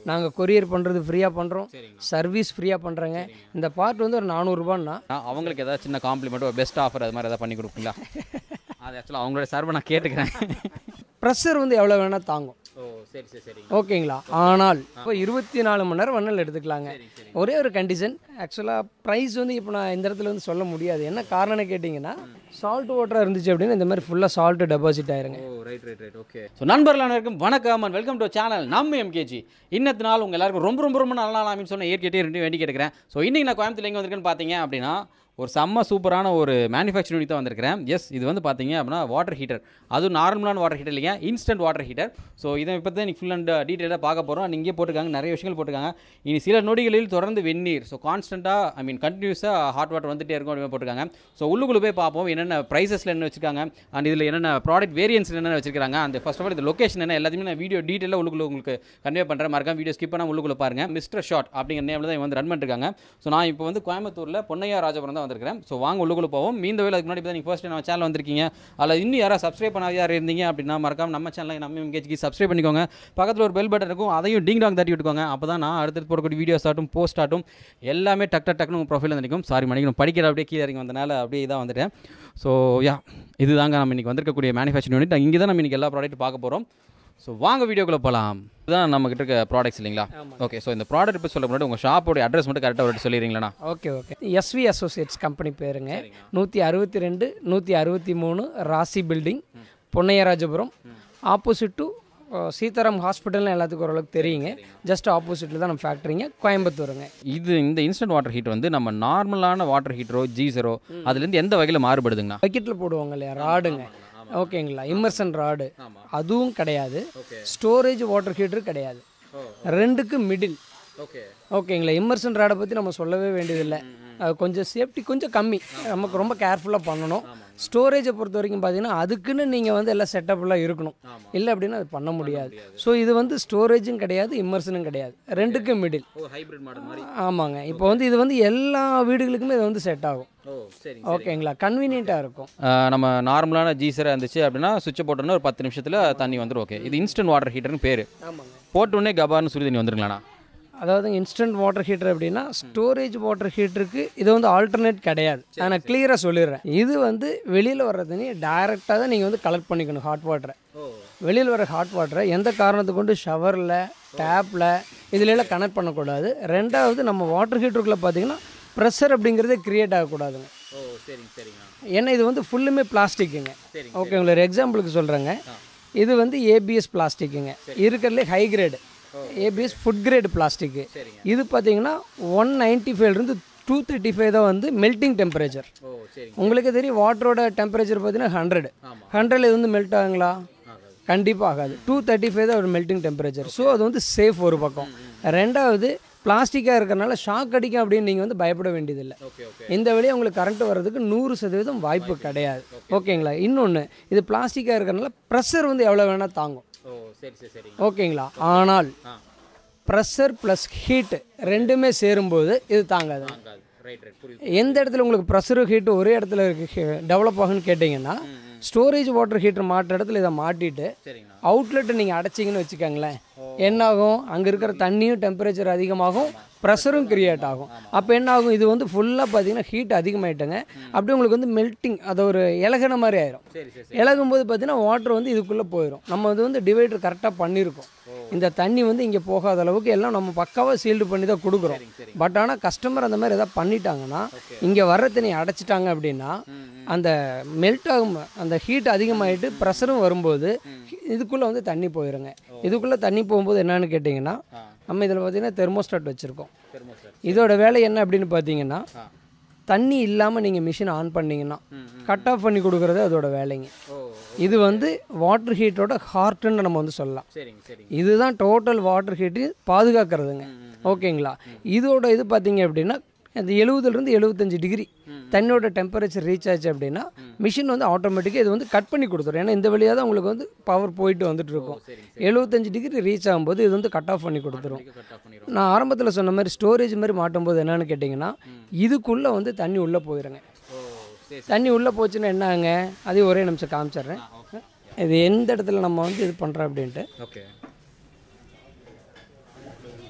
நாங்கள் கொரியர் பண்ணுறது ஃப்ரீயாக பண்ணுறோம் சர்வீஸ் ஃப்ரீயாக பண்ணுறேங்க இந்த பார்ட் வந்து ஒரு நானூறுரூபான்னா நான் அவங்களுக்கு ஏதாவது சின்ன காம்ப்ளிமெண்ட் ஒரு பெஸ்ட் ஆஃபர் அது மாதிரி ஏதாவது பண்ணி கொடுப்பீங்களா அது ஆக்சுவலாக அவங்களோட சார்பை நான் கேட்டுக்கிறேன் ப்ரெஷர் வந்து எவ்வளோ வேணால் தாங்கும் ஓ சரி சரி சரி ஓகேங்களா ஆனால் இப்போ இருபத்தி நாலு மணி நேரம் வண்ணல் எடுத்துக்கலாங்க ஒரே ஒரு கண்டிஷன் ஆக்சுவலாக ப்ரைஸ் வந்து இப்போ நான் இந்த இடத்துல வந்து சொல்ல முடியாது என்ன காரணம்னு கேட்டிங்கன்னா சால்ட் வாட்டராக இருந்துச்சு அப்படின்னா இந்த மாதிரி ஃபுல்லாக சால்ட்டு டெபாசிட் ஆயிருங்க oh right right right okay so நண்பர்கள் அனைவருக்கும் வணக்கம் அண்ட் வெல்கம் டு சேனல் நம்ம எம்கேஜி இன்னத்து நாள் உங்கள் எல்லாருக்கும் ரொம்ப ரொம்ப ரொம்ப நல்ல நாள் அப்படின்னு சொன்ன ஏற்கனவே ரெண்டு வேண்டி கேட்குறேன் ஸோ இன்றைக்கி நான் கோயம்புத்தூர் எங்கே வந்திருக்கேன்னு பார்த்தீங்க அப்படின்னா ஒரு செம்ம சூப்பரான ஒரு மேனுஃபேக்சரிங் யூனிட் தான் வந்திருக்கிறேன் எஸ் இது வந்து பார்த்தீங்க அப்படின்னா வாட்டர் ஹீட்டர் அதுவும் நார்மலான வாட்டர் ஹீட்டர் இல்லைங்க இன்ஸ்டன்ட் வாட்டர் ஹீட்டர் ஸோ இதை இப்போ தான் ஃபுல் அண்ட் டீட்டெயிலாக பார்க்க போகிறோம் இங்கே போட்டிருக்காங்க நிறைய விஷயங்கள் போட்டிருக்காங்க இனி சில நொடிகளில் தொடர்ந்து வெந்நீர் ஸோ கான்ஸ்டண்ட்டாக ஐ மீன் கண்டினியூஸாக ஹாட் வாட்டர் வந்துட்டே இருக்கும் அப்படின்னு போட்டிருக்காங்க ஸோ உள்ளுக்குள்ளே போய் பார்ப்போம் என்னென்ன ப்ரைஸஸில் என்ன வச்சிருக்காங்க அண்ட் இதில் என்னென்ன ப்ராடக்ட் வேரியன்ஸ் என்னென்ன வச்சிருக்காங்க அந்த ஃபர்ஸ்ட் ஆஃப் ஆல் இந்த லொக்கேஷன் என்ன எல்லாத்தையுமே நான் வீடியோ டீட்டெயிலாக உள்ளுக்குள்ள உங்களுக்கு கன்வே பண்ணுறேன் மறக்காம வீடியோ ஸ்கிப் பண்ணால் உள்ளுக்குள்ள பாருங்க மிஸ்டர் ஷாட் அப்படிங்கிற நேமில் தான் இவங்க வந்து ரன் பண்ணிருக்காங்க ஸோ நான் இப்போ வந்து கோயம்புத்தூரில் பொன்னையா ராஜபுரம் தான் வந்திருக்கிறேன் ஸோ வாங்க உள்ளுக்குள்ள போவோம் மீந்த வேலை அதுக்கு முன்னாடி நீங்கள் ஃபர்ஸ்ட் நம்ம சேனல் வந்திருக்கீங்க அதில் இன்னும் யாராவது சப்ஸ்கிரைப் பண்ணாத யார் இருந்தீங்க அப்படின்னா மறக்காம நம்ம சேனலை நம்ம எங்கேஜிக்கு சப்ஸ்கிரைப் பண்ணிக்கோங்க பக்கத்தில் ஒரு பெல் பட்டன் இருக்கும் அதையும் டிங் டாங் தட்டி விட்டுக்கோங்க அப்போ தான் நான் அடுத்தது போடக்கூடிய வீடியோஸ் ஆகட்டும் போஸ்ட் ஆகட்டும் எல்லாமே டக் டக் டக்குனு உங்கள் ப்ரொஃபைல் நினைக்கும் சாரி மணிக்கணும் படிக்கிற அப்படியே கீழே இறங்கி வந்தனால அப்படியே இதாக வந்துட்டேன் ஸோ யா இதுதாங்க நம்ம இன்றைக்கி வந்திருக்கக்கூடிய மேனுஃபேக்சரிங் யூனிட் இங்கே தான் நம்ம இன்றைக்கி எல்லா ப்ராடக்ட் பார்க்க போகிறோம் ஸோ வாங்க வீடியோக்குள்ளே போகலாம் இதுதான் நம்ம கிட்ட இருக்க ப்ராடக்ட்ஸ் இல்லைங்களா ஓகே ஸோ இந்த ப்ராடக்ட் பற்றி சொல்ல முன்னாடி உங்கள் ஷாப்போட அட்ரஸ் மட்டும் கரெக்டாக ஒரு சொல்லிடுறீங்களா okay okay SV associates company பேருங்க நூற்றி அறுபத்தி ரெண்டு நூற்றி அறுபத்தி மூணு Rasi building Ponnaiyarajapuram opposite to Sitaram ஹாஸ்பிட்டல்னு எல்லாத்துக்கும் ஓரளவுக்கு தெரியுங்க ஜஸ்ட் ஆப்போசிட்டில் தான் நம்ம ஃபேக்ட்ரிங்க கோயம்புத்தூருங்க இது இந்த இன்ஸ்டன்ட் வாட்டர் ஹீட்டர் வந்து நம்ம நார்மலான வாட்டர் ஹீட்டரோ ஜீசரோ அதுலேருந்து எந்த வகையில் மாறுபடுதுங்கண்ணா பக்கெட்டில் போடுவாங்க இல்லையா ராடுங்க ஓகேங்களா இம்மர்சன் ராடு அதுவும் கிடையாது ஸ்டோரேஜ் வாட்டர் ஹீட்டர் கிடையாது ரெண்டுக்கு மிடில் ஓகே ஓகேங்களா இம்மர்சன் ராடை பற்றி நம்ம சொல்லவே வேண்டியதில்லை அது கொஞ்சம் சேஃப்டி கொஞ்சம் கம்மி நமக்கு ரொம்ப கேர்ஃபுல்லாக பண்ணணும் ஸ்டோரேஜை பொறுத்த வரைக்கும் பார்த்தீங்கன்னா அதுக்குன்னு நீங்கள் வந்து எல்லாம் செட்டப்லாம் இருக்கணும் இல்லை அப்படின்னா அது பண்ண முடியாது ஸோ இது வந்து ஸ்டோரேஜும் கிடையாது இம்மர்சனும் கிடையாது ரெண்டுக்கும் மிடில் ஓ ஹைப்ரிட் மாடல் மாதிரி ஆமாங்க இப்போ வந்து இது வந்து எல்லா வீடுகளுக்குமே இது வந்து செட் ஆகும் ஓ சரி ஓகேங்களா கன்வீனியண்ட்டாக இருக்கும் நம்ம நார்மலான ஜீசராக இருந்துச்சு அப்படின்னா சுவிட்ச் போட்டோன்னா ஒரு பத்து நிமிஷத்தில் தண்ணி வந்துடும் ஓகே இது இன்ஸ்டன்ட் வாட்டர் ஹீட்டர்னு பேர் ஆமாங்க போட்ட உடனே கபார்னு சுடு தண்ணி வந்துருங்களாண்ணா அதாவது இன்ஸ்டன்ட் வாட்டர் ஹீட்டர் அப்படின்னா ஸ்டோரேஜ் வாட்டர் ஹீட்டருக்கு இது வந்து ஆல்டர்னேட் கிடையாது நான் கிளியராக சொல்லிடுறேன் இது வந்து வெளியில் வர்ற தண்ணி டைரெக்டாக தான் நீங்கள் வந்து கலெக்ட் பண்ணிக்கணும் ஹாட் வாட்டரை வெளியில் வர ஹாட் வாட்டரை எந்த காரணத்தை கொண்டு ஷவரில் டேப்பில் இதுலலாம் கனெக்ட் பண்ணக்கூடாது ரெண்டாவது நம்ம வாட்டர் ஹீட்டருக்குள்ளே பார்த்தீங்கன்னா ப்ரெஷர் அப்படிங்கிறதே க்ரியேட் ஆகக்கூடாதுங்க ஓ சரிங்க சரிங்க ஏன்னா இது வந்து ஃபுல்லுமே பிளாஸ்டிக்குங்க சரிங்க, ஓகே உங்களுக்கு எக்ஸாம்பிளுக்கு சொல்கிறேங்க இது வந்து ஏபிஎஸ் பிளாஸ்டிக்குங்க இருக்கிறதுலே high grade ABS food grade plastic இது பார்த்தீங்கன்னா ஒன் நைன்ட்டி ஃபைவ்லேருந்து டூ தேர்ட்டி ஃபைவ் தான் வந்து மெல்ட்டிங் டெம்பரேச்சர் ஓ சரிங்க உங்களுக்கு தெரியும் வாட்டரோட டெம்பரேச்சர் பார்த்தீங்கன்னா ஹண்ட்ரட் ஹண்ட்ரட்ல இது வந்து மெல்ட் ஆகுங்களா கண்டிப்பாக ஆகாது டூ தேர்ட்டி ஃபைவ் தான் ஒரு மெல்ட்டிங் டெம்பரேச்சர் ஸோ அது வந்து சேஃப் ஒரு பக்கம் ரெண்டாவது பிளாஸ்டிக்காக இருக்கிறனால ஷாக் அடிக்கும் அப்படின்னு நீங்கள் வந்து பயப்பட வேண்டியதில்லை ஓகே ஓகே இந்த வழியாக உங்களுக்கு கரண்ட் வர்றதுக்கு நூறு சதவீதம் வாய்ப்பு கிடையாது ஓகேங்களா இன்னொன்று இது பிளாஸ்டிக்காக இருக்கிறனால ப்ரெஷர் வந்து எவ்வளோ வேணால் தாங்கும் ஓ சரி சரி சரிங்க ஓகேங்களா ஆனால் ஆ ப்ரெஷர் ப்ளஸ் ஹீட்டு ரெண்டுமே சேரும்போது இது தாங்காது ரைட் ரைட் புரியுது எந்த இடத்துல உங்களுக்கு ப்ரெஷரும் ஹீட்டு ஒரே இடத்துல இருக்கு டெவலப் ஆகுன்னு கேட்டிங்கன்னா ஸ்டோரேஜ் வாட்டர் ஹீட்டர் மாட்டுற இடத்துல இதை மாட்டிட்டு சரிங்கண்ணா அவுட்லெட்டை நீங்கள் அடைச்சிங்கன்னு வச்சுக்கோங்களேன் என்னாகும் அங்கே இருக்கிற தண்ணியும் டெம்பரேச்சர் அதிகமாகும் ப்ரெஷரும் கிரியேட் ஆகும் அப்போ என்ன ஆகும் இது வந்து ஃபுல்லாக பார்த்தீங்கன்னா ஹீட் அதிகமாயிட்டுங்க அப்படியே உங்களுக்கு வந்து மெல்ட்டிங் அது ஒரு இலகுன மாதிரி ஆயிரும் சரி சரி இலகும் போது பார்த்தீங்கன்னா வாட்டர் வந்து இதுக்குள்ளே போயிடும் நம்ம இது வந்து டிவைடர் கரெக்டாக பண்ணியிருக்கோம் இந்த தண்ணி வந்து இங்கே போகாத அளவுக்கு எல்லாம் நம்ம பக்காவாக சீல்டு பண்ணி தான் கொடுக்குறோம் பட் ஆனால் கஸ்டமர் அந்த மாதிரி எதாவது பண்ணிட்டாங்கன்னா இங்கே வர்ற தண்ணி அடைச்சிட்டாங்க அப்படின்னா அந்த மெல்ட் ஆகும் அந்த ஹீட் அதிகமாகிட்டு ப்ரெஷரும் வரும்போது இதுக்குள்ளே வந்து தண்ணி போயிருங்க இதுக்குள்ளே தண்ணி போகும்போது என்னன்னு கேட்டிங்கன்னா நம்ம இதில் பார்த்தீங்கன்னா தெர்மோஸ்டாட் வச்சுருக்கோம் தெர்மோஸ்டாட் இதோட வேலை என்ன அப்படின்னு பார்த்தீங்கன்னா ஆ தண்ணி இல்லாமல் நீங்கள் மிஷின் ஆன் பண்ணீங்கன்னா கட் ஆஃப் பண்ணி கொடுக்குறது அதோட வேலைங்க ஓ இது வந்து வாட்டர் ஹீட்டரோட ஹார்ட்டுன்னு நம்ம வந்து சொல்லலாம் சரிங்க சரிங்க இதுதான் டோட்டல் வாட்டர் ஹீட்டு பாதுகாக்கிறதுங்க ஓகேங்களா இதோட இது பார்த்தீங்க அப்படின்னா அந்த எழுபதுலேருந்து எழுபத்தஞ்சு டிகிரி தண்ணியோட டெம்பரேச்சர் ரீச் ஆச்சு அப்படின்னா மிஷின் வந்து ஆட்டோமேட்டிக்காக இது வந்து கட் பண்ணி கொடுத்துரும் ஏன்னா இந்த வழியாக தான் உங்களுக்கு வந்து பவர் போயிட்டு வந்துட்டு இருக்கும் எழுபத்தஞ்சு டிகிரி ரீச் ஆகும்போது இது வந்து கட் ஆஃப் பண்ணி கொடுத்துரும் கட் ஆஃப் பண்ணிடும் நான் ஆரம்பத்தில் சொன்ன மாதிரி ஸ்டோரேஜ் மாதிரி மாட்டும்போது என்னன்னு கேட்டிங்கன்னா இதுக்குள்ளே வந்து தண்ணி உள்ளே போயிருங்க ஓ சரி தண்ணி உள்ளே போச்சுன்னா என்னங்க அதையும் ஒரே நிமிஷம் காமிச்சிடுறேன் இது எந்த இடத்துல நம்ம வந்து இது பண்ணுறோம் அப்படின்ட்டு ஓகே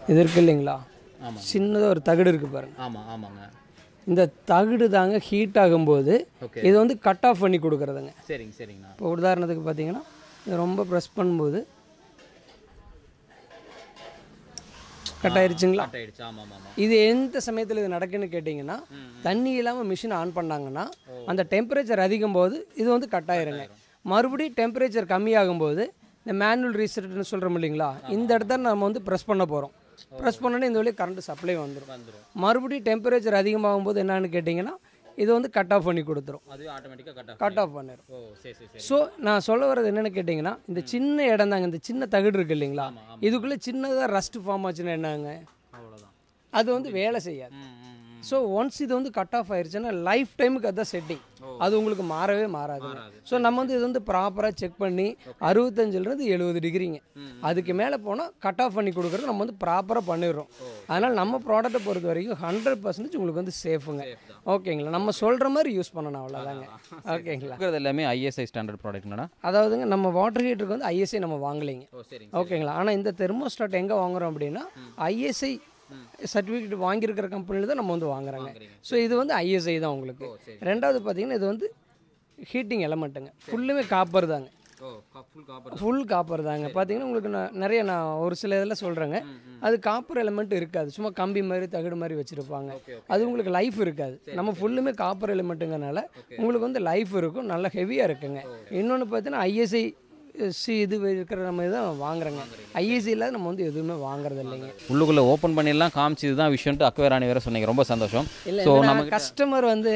இது இருக்கு இல்லைங்களா ஆமாம் சின்னதாக ஒரு தகடு இருக்குது பாருங்க ஆமாம் ஆமாங்க இந்த தகடு தாங்க ஹீட் ஆகும்போது ஓகே இது வந்து கட் ஆஃப் பண்ணி கொடுக்குறதுங்க சரிங்க சரிங்கண்ணா இப்போ உதாரணத்துக்கு பார்த்தீங்கன்னா இது ரொம்ப ப்ரெஸ் பண்ணும்போது கட் ஆயிருச்சுங்களா கட் ஆயிடுச்சு ஆமாம் ஆமாம் இது எந்த சமயத்தில் இது நடக்குன்னு கேட்டிங்கன்னா தண்ணி இல்லாமல் மிஷின் ஆன் பண்ணாங்கன்னா அந்த டெம்பரேச்சர் அதிகம் போது இது வந்து கட் ஆயிருங்க மறுபடியும் டெம்பரேச்சர் கம்மியாகும்போது இந்த மேனுவல் ரீசெட்னு சொல்கிறோம் இல்லைங்களா இந்த இடத்துல நம்ம வந்து ப்ரெஸ் பண்ண போகிறோம் ப்ரெஸ் பண்ணோன்னே இந்த வழியாக கரண்ட் சப்ளை வந்துடும் வந்துடும் மறுபடியும் டெம்பரேச்சர் அதிகமாகும் போது என்னன்னு கேட்டிங்கன்னா இது வந்து கட் ஆஃப் பண்ணி கொடுத்துரும் அதுவே ஆட்டோமேட்டிக்காக கட் ஆஃப் கட் ஆஃப் பண்ணிடும் ஓ சரி சரி சரி ஸோ நான் சொல்ல வர்றது என்னென்னு கேட்டிங்கன்னா இந்த சின்ன இடம் தாங்க இந்த சின்ன தகடு இருக்கு இல்லைங்களா இதுக்குள்ளே சின்னதாக ரஸ்ட் ஃபார்ம் ஆச்சுன்னா என்னங்க அவ்வளோதான் அது வந்து வேலை செய்யாது ம் ம் ம் ஸோ ஒன்ஸ் இது வந்து கட் ஆஃப் ஆயிருச்சுன்னா லைஃப் டைமுக்கு அதுதான் செட்டிங் அது உங்களுக்கு மாறவே மாறாதுங்க மாறாது. ஸோ நம்ம வந்து இது வந்து ப்ராப்பராக செக் பண்ணி அறுபத்தஞ்சிலிருந்து எழுபது டிகிரிங்க அதுக்கு மேலே போனால் கட் ஆஃப் பண்ணி கொடுக்குறது நம்ம வந்து ப்ராப்பராக பண்ணிடுறோம் அதனால் நம்ம ப்ராடக்ட்டை பொறுத்த வரைக்கும் ஹண்ட்ரட் பர்சன்டேஜ் உங்களுக்கு வந்து சேஃபுங்க ஓகேங்களா நம்ம சொல்கிற மாதிரி யூஸ் பண்ணணும் அவ்வளோதாங்க ஓகேங்களா இருக்கிறது எல்லாமே ஐஎஸ்ஐ ஸ்டாண்டர்ட் ப்ராடக்ட்ங்கண்ணா அதாவதுங்க நம்ம வாட்டர் ஹீட்டருக்கு வந்து ஐஎஸ்ஐ நம்ம வாங்கலைங்க ஓ சரிங்க ஓகேங்களா ஆனால் இந்த தெர்மோஸ்டாட் எங்கே வாங்குறோம் அப்படின்னா ஐஎஸ்ஐ சர்டிஃபிகேட் வாங்கியிருக்கிற கம்பெனியில் தான் நம்ம வந்து வாங்குறாங்க ஸோ இது வந்து ஐஎஸ்ஐ தான் உங்களுக்கு ரெண்டாவது பார்த்தீங்கன்னா இது வந்து ஹீட்டிங் எலமெண்ட்டுங்க ஃபுல்லுமே காப்பர் தாங்க oh full copper full copper தாங்க பார்த்தீங்கன்னா உங்களுக்கு நான் நிறைய நான் ஒரு சில இதில் சொல்கிறேங்க அது காப்பர் எலமெண்ட் இருக்காது சும்மா கம்பி மாதிரி தகடு மாதிரி வச்சுருப்பாங்க அது உங்களுக்கு லைஃப் இருக்காது நம்ம ஃபுல்லுமே காப்பர் எலிமெண்ட்டுங்கனால உங்களுக்கு வந்து லைஃப் இருக்கும் நல்லா ஹெவியாக இருக்குங்க இன்னொன்று பார்த்தீங்கன்னா ஐஎஸ்ஐ சி இது இருக்கிற நம்ம இதான் வாங்குறோங்க ஐஎஸ்சி இல்லாத நம்ம வந்து எதுவுமே வாங்குறது இல்லைங்க உள்ளுக்குள்ளே ஓப்பன் பண்ணிடலாம் காமிச்சு இதுதான் விஷயம்ட்டு அக்வேரானி வேற சொன்னீங்க ரொம்ப சந்தோஷம் இல்லை ஸோ நம்ம நமக்கு கஸ்டமர் வந்து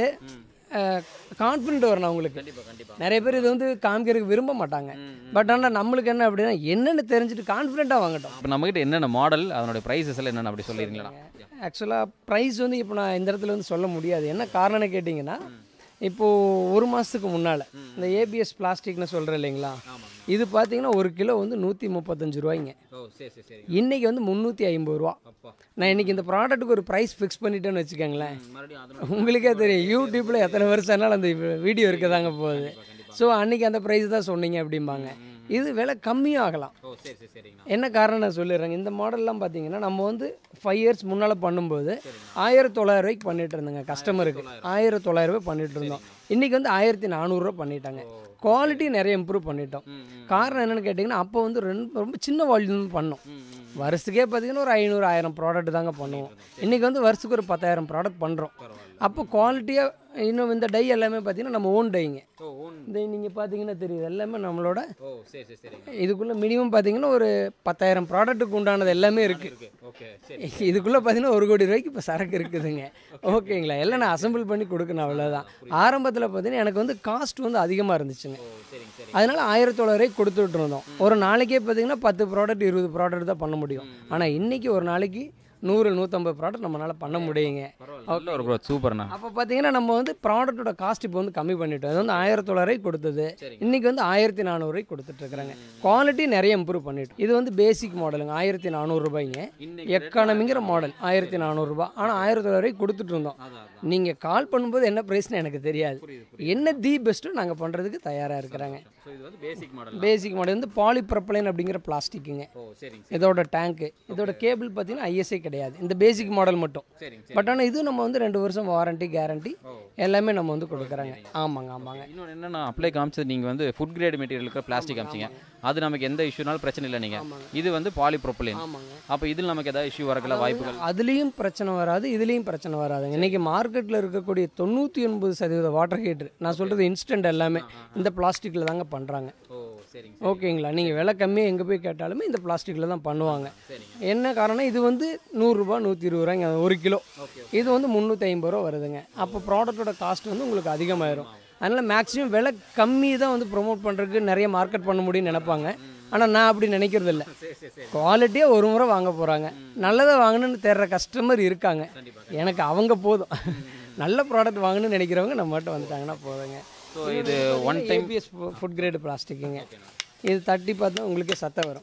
கான்ஃபிடென்ட் வரணும் அவங்களுக்கு கண்டிப்பாக கண்டிப்பாக நிறைய பேர் இது வந்து காமிக்கிறதுக்கு விரும்ப மாட்டாங்க பட் ஆனால் நம்மளுக்கு என்ன அப்படின்னா என்னென்னு தெரிஞ்சுட்டு கான்ஃபிடென்ட்டாக வாங்கட்டும் இப்போ நம்மகிட்ட என்னென்ன மாடல் அதனுடைய ப்ரைஸஸ் எல்லாம் என்னென்ன அப்படி சொல்லிடுங்களா ஆக்சுவலாக ப்ரைஸ் வந்து இப்போ நான் இந்த இடத்துல வந்து சொல்ல முடியாது என்ன காரணம்னு கேட்டிங்கன்னா இப்போது ஒரு மாதத்துக்கு முன்னால் இந்த ஏபிஎஸ் பிளாஸ்டிக்னு சொல்கிறேன் இல்லைங்களா இது பார்த்தீங்கன்னா ஒரு கிலோ வந்து நூற்றி முப்பத்தஞ்சு ரூபாய்ங்க ஓ சரி சரி சரி இன்றைக்கி வந்து முந்நூற்றி ஐம்பது ரூபா அப்பா நான் இன்றைக்கி இந்த ப்ராடக்ட்டுக்கு ஒரு ப்ரைஸ் ஃபிக்ஸ் பண்ணிட்டேன்னு வச்சுக்கோங்களேன் மறுபடியும் அதனோட உங்களுக்கே தெரியும் யூடியூப்பில் எத்தனை வருஷம் ஆனாலும் அந்த வீடியோ இருக்க தாங்க போகுது ஸோ அன்றைக்கி அந்த ப்ரைஸ் தான் சொன்னீங்க அப்படிம்பாங்க இது விலை கம்மியாகலாம் ஓ சரி சரி சரிங்கண்ணா என்ன காரணம் நான் சொல்லிடுறேங்க இந்த மாடல்லாம் பார்த்தீங்கன்னா நம்ம வந்து ஃபைவ் இயர்ஸ் முன்னால் பண்ணும்போது ஆயிரத்தி தொள்ளாயிரம் ரூபாய்க்கு பண்ணிட்டு இருந்தோங்க கஸ்டமருக்கு ஆயிரத்தி தொள்ளாயிரம் ரூபாய் பண்ணிட்டு இருந்தோம் இன்றைக்கி வந்து ஆயிரத்தி நானூறுரூவா பண்ணிட்டாங்க குவாலிட்டி நிறைய இம்ப்ரூவ் பண்ணிட்டோம் காரணம் என்னென்னு கேட்டிங்கன்னா அப்போ வந்து ரெண்டு ரொம்ப சின்ன வால்யூம் பண்ணோம் வருஷத்துக்கே பார்த்தீங்கன்னா ஒரு ஐநூறு ஆயிரம் ப்ராடக்ட் தாங்க பண்ணுவோம் இன்றைக்கி வந்து வருஷத்துக்கு ஒரு பத்தாயிரம் ப்ராடக்ட் பண்ணுறோம் அப்போ குவாலிட்டியாக இன்னும் இந்த டை எல்லாமே பார்த்தீங்கன்னா நம்ம ஓன் டைங்க ஓ ஓன் இந்த நீங்கள் பார்த்தீங்கன்னா தெரியுது எல்லாமே நம்மளோட ஓ சரி சரி சரிங்க இதுக்குள்ளே மினிமம் பார்த்தீங்கன்னா ஒரு பத்தாயிரம் ப்ராடக்ட்டுக்கு உண்டானது எல்லாமே இருக்குது இருக்கு ஓகே சரி இதுக்குள்ளே பார்த்தீங்கன்னா ஒரு கோடி ரூபாய்க்கு இப்போ சரக்கு இருக்குதுங்க ஓகேங்களா எல்லாம் நான் அசம்பிள் பண்ணி கொடுக்கணும் அவ்வளோதான் ஆரம்பத்தில் பார்த்தீங்கன்னா எனக்கு வந்து காஸ்ட் வந்து அதிகமாக இருந்துச்சுங்க ஓ சரிங்க சரி அதனால் ஆயிரத்தி தொள்ளாயிரூவாய்க்கு கொடுத்துட்டு இருந்தோம் ஒரு நாளைக்கே பார்த்தீங்கன்னா பத்து ப்ராடக்ட் இருபது ப்ராடக்ட் தான் பண்ண முடியும் ஆனால் இன்றைக்கி ஒரு நாளைக்கு நூறு நூற்றம்பது ப்ராடக்ட் நம்மளால் பண்ண முடியுங்க நல்ல ஒரு ப்ரோ சூப்பர்ண்ணா அப்போ பார்த்தீங்கன்னா நம்ம வந்து ப்ராடக்ட்டோட காஸ்ட் இப்போ வந்து கம்மி பண்ணிட்டோம் அது வந்து ஆயிரத்தி தொள்ளாயிரூவாய்க்கு கொடுத்தது சரிங்க. இன்னைக்கு வந்து ஆயிரத்தி நானூறுரூவாய்க்கு கொடுத்துட்ருக்குறாங்க குவாலிட்டி நிறைய இம்ப்ரூவ் பண்ணிட்டோம் இது வந்து பேசிக் மாடலுங்க ஆயிரத்தி நானூறுரூபாய்ங்க இன்னைக்கு எக்கானமிங்கிற மாடல் ஆயிரத்தி நானூறுரூபா ஆனால் ஆயிரத்தி தொள்ளாயிரூவாய்க்கு கொடுத்துட்டு இருந்தோம் அதான் அதான் நீங்கள் கால் பண்ணும்போது என்ன ப்ரைஸ்னு எனக்கு தெரியாது புரியுது என்ன தி பெஸ்ட்டு நாங்கள் பண்ணுறதுக்கு தயாராக இருக்கிறாங்க ஸோ இது வந்து பேசிக் மாடல் பேசிக் மாடல் வந்து பாலிப்ரப்பலைன் அப்படிங்கிற பிளாஸ்டிக்குங்க ஓ சரிங்க சரி இதோட டேங்க்கு இதோட கேபிள் பார்த்தீங்கன்னா ஐஎஸ்ஐ கிடையாது இந்த பேசிக் மாடல் மட்டும் சரிங்க சரி பட் ஆனால் இது நம்ம வந்து ரெண்டு வருஷம் வாரண்டி கேரண்டி ஓ எல்லாமே நம்ம வந்து கொடுக்குறாங்க ஆமாங்க ஆமாங்க இன்னொன்று என்னன்னா அப்ளை காமிச்சது நீங்கள் வந்து ஃபுட் கிரேட் மெட்டீரியல் இருக்கிற பிளாஸ்டிக் காமிச்சிங்க அது நமக்கு எந்த இஷ்யூனாலும் பிரச்சனை இல்லை நீங்கள் இது வந்து பாலிப்ரோப்பிலின் ஆமாங்க அப்போ இதில் நமக்கு ஏதாவது இஷ்யூ வரக்கல வாய்ப்புகள் அதுலேயும் பிரச்சனை வராது இதுலேயும் பிரச்சனை வராதுங்க இன்றைக்கி மார்க்கெட்டில் இருக்கக்கூடிய தொண்ணூற்றி ஒன்பது சதவீத வாட்டர் ஹீட்டர் நான் சொல்கிறது இன்ஸ்டன்ட் எல்லாமே இந்த பிளாஸ்டிக்கில் தாங்க பண்ணுறாங்க ஓ சரிங்க ஓகேங்களா நீங்கள் விலை கம்மியாக எங்கே போய் கேட்டாலுமே இந்த பிளாஸ்டிக்கில் தான் பண்ணுவாங்க சரிங்க என்ன காரணம் இது வந்து நூறுரூபா நூற்றி இருபது ரூபாய்ங்க ஒரு கிலோ ஓகே இது வந்து முந்நூற்றி ஐம்பது ரூபா வருதுங்க அப்போ ப்ராடக்ட்டோட காஸ்ட் வந்து உங்களுக்கு அதிகமாயிரும் அதனால் மேக்ஸிமம் விலை கம்மி தான் வந்து ப்ரோமோட் பண்ணுறதுக்கு நிறைய மார்க்கெட் பண்ண முடியும்னு நினைப்பாங்க ஆனால் நான் அப்படி நினைக்கிறது இல்லை சரி சரி சரி குவாலிட்டியாக ஒரு முறை வாங்க போகிறாங்க நல்லதை வாங்கணும்னு தேடுற கஸ்டமர் இருக்காங்க எனக்கு அவங்க போதும் நல்ல ப்ராடக்ட் வாங்கணும்னு நினைக்கிறவங்க நம்மகிட்ட வந்துட்டாங்கன்னா போதுங்க ஸோ இது one time ABS food grade பிளாஸ்டிக்குங்க இது தட்டி பார்த்தா உங்களுக்கே சத்தம் வரும்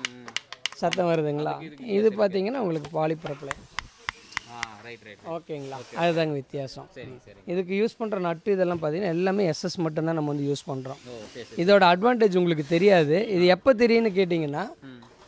சத்தம் வருதுங்களா இது பார்த்தீங்கன்னா உங்களுக்கு பாலிப்ரப்பில் ஆ ரைட் ரைட் ஓகேங்களா அதுதாங்க வித்தியாசம் சரிங்க சரி இதுக்கு யூஸ் பண்ணுற நட்டு இதெல்லாம் பார்த்தீங்கன்னா எல்லாமே எஸ்எஸ் மட்டும்தான் நம்ம வந்து யூஸ் பண்ணுறோம் ஓ சரி சரி இதோட அட்வான்டேஜ் உங்களுக்கு தெரியாது இது எப்போ தெரியும்னு கேட்டிங்கன்னா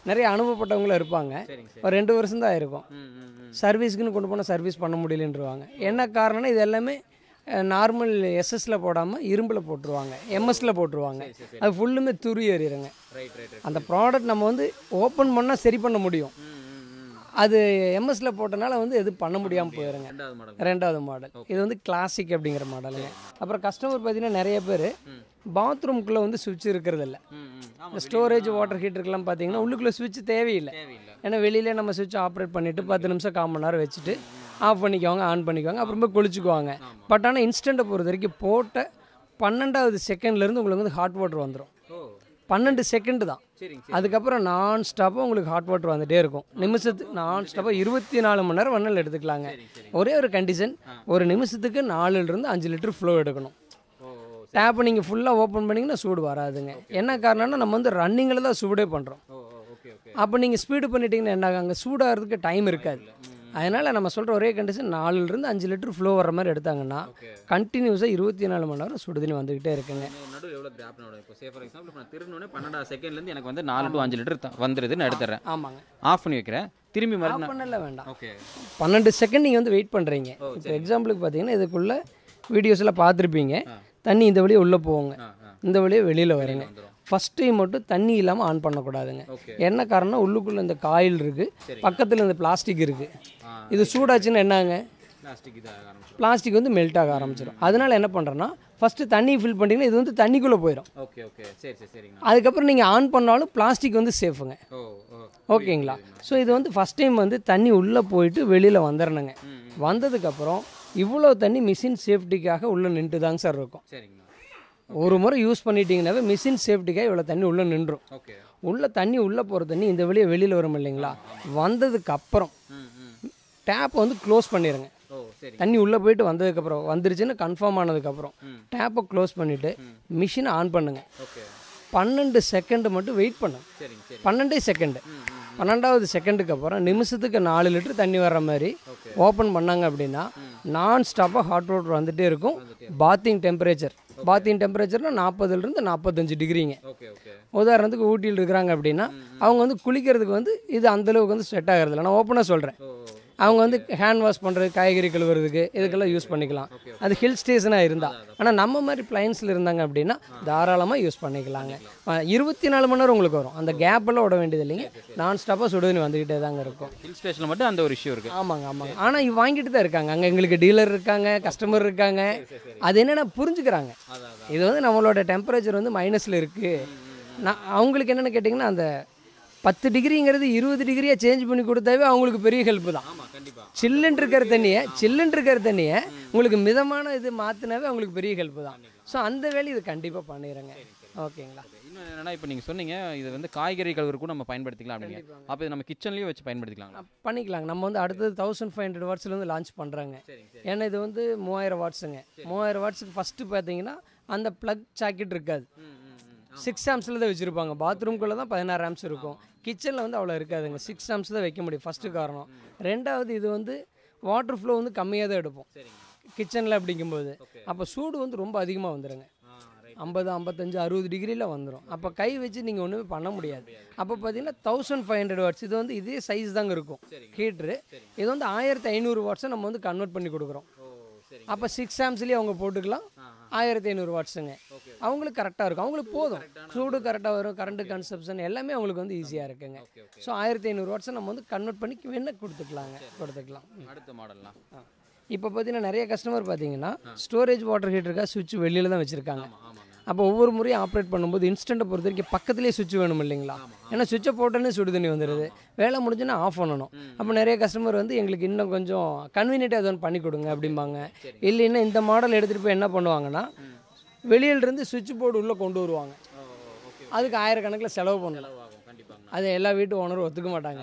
நிறைய அனுபவப்பட்டவங்களும் இருப்பாங்க சரிங்க சார் ஒரு ரெண்டு வருஷம் தான் இருக்கும் ம் ம் ம் சர்வீஸ்க்குன்னு கொண்டு போனால் சர்வீஸ் பண்ண முடியலன்றவாங்க என்ன காரணம்னா இது எல்லாமே நார்மல் எஸ்எஸ்ல போடாமல் இரும்பில் போட்டுருவாங்க எம்எஸ்ல போட்டுருவாங்க அது ஃபுல்லுமே துரு ஏறிடுங்க ரைட் ரைட் ரைட் அந்த ப்ராடக்ட் நம்ம வந்து ஓப்பன் பண்ணால் சரி பண்ண முடியும் ம் ம் ம் அது எம்எஸ்ல போட்டனால வந்து எதுவும் பண்ண முடியாமல் போயிருங்க ரெண்டாவது மாடல் ரெண்டாவது மாடல் இது வந்து கிளாசிக் அப்படிங்கிற மாடலுங்க அப்புறம் கஸ்டமர் பார்த்தீங்கன்னா நிறைய பேர் பாத்ரூம்குள்ளே வந்து சுவிட்ச் இருக்கிறது இல்லை ம் ம் இந்த ஆமாம் ஸ்டோரேஜ் வாட்டர் ஹீட்டருக்குலாம் பார்த்தீங்கன்னா உள்ளுக்குள்ளே சுவிட்ச் தேவையில்லை தேவையில்லை ஏன்னா வெளியிலே நம்ம சுவிட்ச் ஆப்ரேட் பண்ணிவிட்டு பத்து நிமிஷம் கால் மணி நேரம் வச்சுட்டு ஆஃப் பண்ணிக்குவாங்க ஆன் பண்ணிக்குவாங்க அப்புறமா குளிச்சுக்குவாங்க பட் ஆனால் இன்ஸ்டண்ட்டை பொறுத்த வரைக்கும் போட்ட பன்னெண்டாவது செகண்ட்லேருந்து உங்களுக்கு வந்து ஹாட் வாட்டர் வந்துடும் ஓ பன்னெண்டு செகண்ட் தான் சரிங்க சரி அதுக்கப்புறம் நான் ஸ்டாப்பாக உங்களுக்கு ஹாட் வாட்டர் வந்துட்டே இருக்கும் நிமிஷத்துக்கு நான் ஸ்டாப்பாக இருபத்தி நாலு மணி நேரம் வேணாலும் எடுத்துக்கலாங்க ஒரே ஒரு கண்டிஷன் ஒரு நிமிஷத்துக்கு நாலுலேருந்து அஞ்சு லிட்டர் ஃப்ளோ எடுக்கணும் ஓ ஓ டேப்பை நீங்கள் ஃபுல்லாக ஓப்பன் பண்ணிங்கன்னா சூடு வராதுங்க என்ன காரணம்னா நம்ம வந்து ரன்னிங்கில் தான் சூடே பண்ணுறோம் ஓ ஓ ஓகே ஓகே அப்போ நீங்கள் ஸ்பீடு பண்ணிட்டீங்கன்னா என்ன ஆகும்? அங்கே சூடாகிறதுக்கு டைம் இருக்காது அதனால் நம்ம சொல்கிற ஒரே கண்டிஷன் நாலுலேருந்து அஞ்சு லிட்டர் ஃப்ளோ வர மாதிரி எடுத்தாங்கன்னா ஓகே கண்டினியூஸாக இருபத்தி நாலு மணி நேரம் சுடு தண்ணி வந்துக்கிட்டே இருக்குங்க நடுவில் எவ்வளோ கேப் நடுவில் இப்போ சே ஃபார் எக்ஸாம்பிள் இப்போ நான் திருநோடனே பன்னெண்டாவது செகண்ட்லேருந்து எனக்கு வந்து நாலு டு அஞ்சு லிட்டர் வந்துடுது நான் எடுத்துறேன் ஆமாங்க ஆஃப் பண்ணி வைக்கிறேன் திரும்பி மறு ஆஃப் பண்ணல வேண்டாம் ஓகே பன்னெண்டு செகண்ட் நீங்கள் வந்து வெயிட் பண்ணுறீங்க இப்போ எக்ஸாம்பிளுக்கு பார்த்தீங்கன்னா இதுக்குள்ளே வீடியோஸில் பார்த்துருப்பீங்க தண்ணி இந்த வழியே உள்ளே போவோங்க ஆ ஆ இந்த வழியே வெளியில் வருங்க வந்துடும் ஃபஸ்ட் டைம் மட்டும் தண்ணி இல்லாமல் ஆன் பண்ணக்கூடாதுங்க ஓகே என்ன காரணம் உள்ளுக்குள்ளே இந்த காயில் இருக்குது பக்கத்தில் இந்த பிளாஸ்டிக் இருக்குது ஆ இது சூடாச்சுன்னா என்னங்க பிளாஸ்டிக் இது ஆக ஆரம்பிச்சிடும் பிளாஸ்டிக் வந்து மெல்ட் ஆக ஆரம்பிச்சிடும் அதனால என்ன பண்ணுறேன்னா ஃபஸ்ட்டு தண்ணி ஃபில் பண்ணிட்டீங்கன்னா இது வந்து தண்ணிக்குள்ளே போயிடும் ஓகே ஓகே சரி சரி சரிங்கண்ணா அதுக்கப்புறம் நீங்கள் ஆன் பண்ணாலும் பிளாஸ்டிக் வந்து சேஃபுங்க ஓ ஓ ஓகேங்களா ஸோ இது வந்து ஃபஸ்ட் டைம் வந்து தண்ணி உள்ளே போயிட்டு வெளியில் வந்துடணுங்க வந்ததுக்கப்புறம் இவ்வளோ தண்ணி மிஷின் சேஃப்டிக்காக உள்ளே நின்று தாங்க சார் இருக்கும் சரிங்கண்ணா ஒரு முறை யூஸ் பண்ணிட்டீங்கன்னாவே மிஷின் சேஃப்டிக்காக இவ்வளோ தண்ணி உள்ளே நின்றும் ஓகே உள்ள தண்ணி உள்ளே போகிற தண்ணி இந்த வழியே வெளியில் வரும் இல்லைங்களா வந்ததுக்கு அப்புறம் ம் ம் டேப்பை வந்து க்ளோஸ் பண்ணிடுங்க ஓ சரி தண்ணி உள்ளே போயிட்டு வந்ததுக்கப்புறம் வந்துருச்சுன்னு கன்ஃபார்ம் ஆனதுக்கப்புறம் டேப்பை க்ளோஸ் பண்ணிவிட்டு மிஷினை ஆன் பண்ணுங்க ஓகே பன்னெண்டு செகண்டு மட்டும் வெயிட் பண்ணுங்க சரிங்க சரி பன்னெண்டே செகண்டு பன்னெண்டாவது செகண்டுக்கு அப்புறம் நிமிஷத்துக்கு நாலு லிட்டர் தண்ணி வர்ற மாதிரி ஓப்பன் பண்ணாங்க அப்படின்னா நான் ஸ்டாப்பாக ஹாட் வாட்டர் வந்துட்டே இருக்கும் பாத்திங் டெம்பரேச்சர் பாத்திங் டெம்பரேச்சர்னா நாற்பதுலேருந்து நாற்பத்தஞ்சு டிகிரிங்க ஓகே ஓகே உதாரணத்துக்கு ஊட்டியில் இருக்கிறாங்க அப்படின்னா அவங்க வந்து குளிக்கிறதுக்கு வந்து இது அந்தளவுக்கு வந்து செட் ஆகிறதில்ல நான் ஓப்பனாக சொல்கிறேன் ஓ அவங்க வந்து ஹேண்ட் வாஷ் பண்ணுறது காய்கறி கழுவுறதுக்கு இதுக்கெல்லாம் யூஸ் பண்ணிக்கலாம் அது ஹில் ஸ்டேஷனாக இருந்தால் ஆனால் நம்ம மாதிரி பிளைன்ஸில் இருந்தாங்க அப்படின்னா தாராளமாக யூஸ் பண்ணிக்கலாங்க இருபத்தி நாலு மணி நேரம் உங்களுக்கு வரும் அந்த கேப்பெல்லாம் விட வேண்டியது இல்லைங்க நான் ஸ்டாப்பாக சுடுதண்ணி வந்துக்கிட்டே தாங்க இருக்கும் ஹில் ஸ்டேஷனில் மட்டும் அந்த ஒரு இஷ்யூ இருக்குது ஆமாங்க ஆமாங்க ஆனால் இவ வாங்கிட்டு தான் இருக்காங்க அங்கே எங்களுக்கு டீலர் இருக்காங்க கஸ்டமர் இருக்காங்க அது என்னென்னா புரிஞ்சுக்கிறாங்க அதான் அதான் இது வந்து நம்மளோட டெம்பரேச்சர் வந்து மைனஸில் இருக்குது நான் அவங்களுக்கு என்னென்னு கேட்டிங்கன்னா அந்த பத்து டிகிரிங்கிறது இருபது டிகிரியாக சேஞ்ச் பண்ணி கொடுத்தாவே அவங்களுக்கு பெரிய ஹெல்ப் தான் ஆமாம் கண்டிப்பாக சில்லுன்னு இருக்கிற தண்ணியை சில்லுன்னு இருக்கிற தண்ணியை உங்களுக்கு மிதமான இது மாற்றினாவே அவங்களுக்கு பெரிய ஹெல்ப் தான் ஸோ அந்த வேலையை இது கண்டிப்பாக பண்ணிடுறேங்க ஓகேங்களா இன்னும் என்னன்னா இப்போ நீங்கள் சொன்னீங்க இது வந்து காய்கறி கழுவுறதுக்கும் நம்ம பயன்படுத்திக்கலாம் அப்படிங்க அப்போ இது நம்ம கிச்சன்லேயே வச்சு பயன்படுத்திக்கலாம் அஹ் பண்ணிக்கலாங்க நம்ம வந்து அடுத்தது தௌசண்ட் ஃபைவ் ஹண்ட்ரட் வாட்ஸ்லேருந்து லான்ச் பண்ணுறாங்க சரிங்க சரி ஏன்னா இது வந்து மூவாயிரம் வாட்ஸுங்க மூவாயிரம் வாட்ஸுக்கு ஃபஸ்ட்டு பார்த்தீங்கன்னா அந்த ப்ளக் சாக்கெட் இருக்காது ம் ம் ம் சிக்ஸ் ஆம்ஸில் தான் வச்சுருப்பாங்க பாத்ரூம்குள்ளே தான் பதினாறு ஆம்ஸ் இருக்கும் கிச்சனில் வந்து அவ்வளோ இருக்காதுங்க சிக்ஸ் ஆம்ஸ் தான் வைக்க முடியும் ஃபஸ்ட்டு காரணம் ரெண்டாவது இது வந்து வாட்டர் ஃப்ளோ வந்து கம்மியாக தான் எடுப்போம் சரிங்க கிச்சனில் அப்படிங்கும்போது அப்போ சூடு வந்து ரொம்ப அதிகமாக வந்துடுங்க ஆ ரைட் ஐம்பது ஐம்பத்தஞ்சு அறுபது டிகிரியில் வந்துடும் அப்போ கை வச்சு நீங்கள் ஒன்றுமே பண்ண முடியாது அப்போ பார்த்தீங்கன்னா தௌசண்ட் ஃபைவ் ஹண்ட்ரட் வாட்ஸ் இது வந்து இதே சைஸ் தாங்க இருக்கும் ஹீட்ரு இது வந்து ஆயிரத்தி ஐநூறு வாட்ஸை நம்ம வந்து கன்வெர்ட் பண்ணி கொடுக்குறோம் ஓ சரிங்க அப்போ சிக்ஸ் ஆம்ஸ்லேயே அவங்க போட்டுக்கலாம் ஆயிரத்தி ஐநூறு வாட்ஸுங்க அவங்களுக்கு கரெக்டாக இருக்கும் அவங்களுக்கு போதும் சூடு கரெக்டாக வரும் கரண்ட் கன்சப்ஷன் எல்லாமே அவங்களுக்கு வந்து ஈஸியாக இருக்குங்க ஓகே ஓகே ஸோ ஆயிரத்தி ஐநூறு வாட்ஸை நம்ம வந்து கன்வெர்ட் பண்ணி வேணா கொடுத்துக்கலாங்க கொடுத்துக்கலாம் அடுத்த மாடல்லாம் இப்போ பார்த்தீங்கன்னா நிறைய கஸ்டமர் பார்த்தீங்கன்னா ஸ்டோரேஜ் வாட்டர் ஹீட்டருக்காக சுவிட்ச் வெளியில் தான் வச்சுருக்காங்க ஆமாங்க அப்போ ஒவ்வொரு முறையும் ஆப்ரேட் பண்ணும்போது இன்ஸ்டண்ட்டை பொறுத்த வரைக்கும் பக்கத்துலேயே சுவிட்ச் வேணும் இல்லைங்களா ஏன்னா சுவிட்சை போட்டோன்னே சுடு தண்ணி வந்துடுது வேலை முடிஞ்சுன்னா ஆஃப் பண்ணணும் அப்போ நிறைய கஸ்டமர் வந்து எங்களுக்கு இன்னும் கொஞ்சம் கன்வீனியண்ட்டாக எதுவும் பண்ணி கொடுங்க அப்படிம்பாங்க இல்லைன்னா இந்த மாடல் எடுத்துகிட்டு போய் என்ன பண்ணுவாங்கன்னா வெளியிலிருந்து சுவிட்ச் போர்டு உள்ளே கொண்டு வருவாங்க ஓ ஓகே அதுக்கு ஆயிரக்கணக்கில் செலவு பண்ணலாம் ஆகும் கண்டிப்பாங்க அது எல்லா வீட்டு ஓனரும் ஒத்துக்க மாட்டாங்க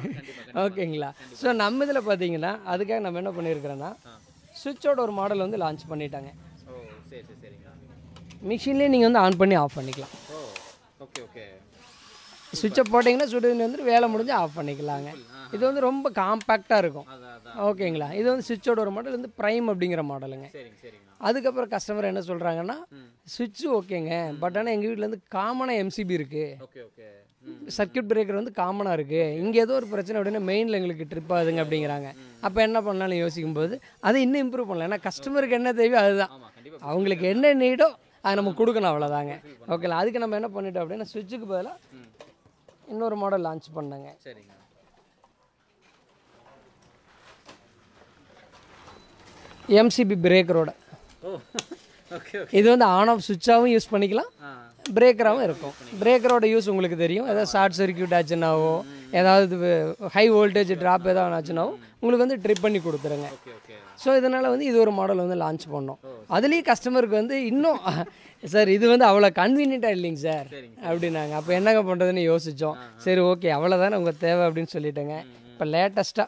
ஓகேங்களா ஸோ நம்ம இதில் பார்த்தீங்கன்னா அதுக்காக நம்ம என்ன பண்ணியிருக்கிறோன்னா சுவிட்சோட ஒரு மாடல் வந்து லான்ச் பண்ணிட்டாங்க ஓ சரி சரி சரிங்க மிஷின்லேயே நீங்கள் வந்து ஆன் பண்ணி ஆஃப் பண்ணிக்கலாம் ஓ ஓகே ஓகே சுவிட்சை போட்டிங்கன்னா சுடுதண்ணி வந்து வேலை முடிஞ்சு ஆஃப் பண்ணிக்கலாங்க இது வந்து ரொம்ப காம்பேக்டாக இருக்கும் அதான் அதான் ஓகேங்களா இது வந்து சுவிட்சோட ஒரு மாடல் வந்து ப்ரைம் அப்படிங்கிற மாடலுங்க சரிங்க சரிங்கண்ணா அதுக்கப்புறம் கஸ்டமர் என்ன சொல்கிறாங்கன்னா சுவிட்சு ஓகேங்க பட் ஆனால் எங்கள் வீட்டில் வந்து காமனாக எம்சிபி இருக்குது ஓகே ஓகே சர்க்யூட் பிரேக்கர் வந்து காமனாக இருக்குது இங்கே ஏதோ ஒரு பிரச்சனை அப்படின்னா மெயினில் எங்களுக்கு ட்ரிப் ஆகுதுங்க அப்படிங்கிறாங்க அப்போ என்ன பண்ணலாம்னு யோசிக்கும்போது அதை இன்னும் இம்ப்ரூவ் பண்ணலாம் ஏன்னா கஸ்டமருக்கு என்ன தேவையோ அதுதான் ஆமாம் கண்டிப்பாக அவங்களுக்கு என்ன நீடோ அதை நம்ம கொடுக்கணும் அவ்வளோதாங்க ஓகேங்களா அதுக்கு நம்ம என்ன பண்ணிட்டோம் அப்படின்னா சுவிட்சுக்கு பதிலாக இன்னொரு மாடல் லான்ச் பண்ணேங்க சரிங்க எம்சிபி பிரேக்கரோட ஓ ஓகே ஓகே இது வந்து ஆன் ஆஃப் சுவிட்சாகவும் யூஸ் பண்ணிக்கலாம் ஆ பிரேக்கராகவும் இருக்கும் பிரேக்கரோட யூஸ் உங்களுக்கு தெரியும் ஏதாவது ஷார்ட் சர்க்யூட் ஆச்சுன்னாவோ ஏதாவது ஹை வோல்டேஜ் ட்ராப் ஏதாவது ஆச்சுன்னாவோ உங்களுக்கு வந்து ட்ரிப் பண்ணி கொடுத்துருங்க ஓகே ஓகே ஸோ இதனால் வந்து இது ஒரு மாடல் வந்து லான்ச் பண்ணோம் அதுலேயும் கஸ்டமருக்கு வந்து இன்னும் சார் இது வந்து அவ்வளோ கன்வீனியண்ட்டாக இல்லைங்க சார் அப்படின்னாங்க அப்போ என்னங்க பண்ணுறதுன்னு யோசித்தோம் சரி ஓகே அவ்வளோதானே உங்கள் தேவை அப்படின்னு சொல்லிட்டேங்க இப்போ லேட்டஸ்ட்டாக